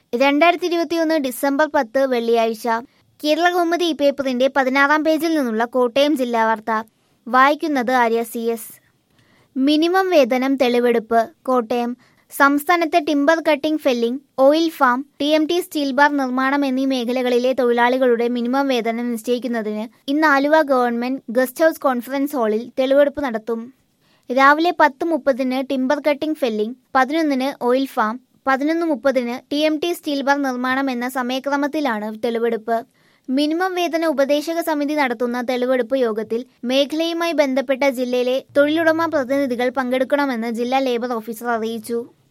രണ്ടായിരത്തി ഇരുപത്തിയൊന്ന് ഡിസംബർ പത്ത് വെള്ളിയാഴ്ച കേരള കൗമുദി ഈ പേപ്പറിന്റെ പതിനാറാം പേജിൽ നിന്നുള്ള കോട്ടയം ജില്ലാ വാർത്ത വായിക്കുന്നത് ആര്യ സി എസ് മിനിമം വേതനം തെളിവെടുപ്പ് കോട്ടയം സംസ്ഥാനത്തെ timber cutting felling oil farm T M T steel bar നിർമ്മാണം എന്നീ മേഖലകളിലെ തൊഴിലാളികളുടെ മിനിമം വേതനം നിശ്ചയിക്കുന്നതിന് ഇന്ന് Aluva government guest house conference ഹാളിൽ തെളിവെടുപ്പ് നടത്തും രാവിലെ പത്ത് മുപ്പതിന് ടിമ്പർ കട്ടിംഗ് ഫെല്ലിംഗ് പതിനൊന്നിന് ഓയിൽ ഫാം പതിനൊന്ന് മുപ്പതിന് T M T steel bar നിർമ്മാണം എന്ന സമയക്രമത്തിലാണ് തെളിവെടുപ്പ് മിനിമം വേതന ഉപദേശക സമിതി നടത്തുന്ന തെളിവെടുപ്പ് യോഗത്തിൽ മേഖലയുമായി ബന്ധപ്പെട്ട ജില്ലയിലെ തൊഴിലുടമ പ്രതിനിധികൾ പങ്കെടുക്കണമെന്ന് ജില്ലാ ലേബർ ഓഫീസർ അറിയിച്ചു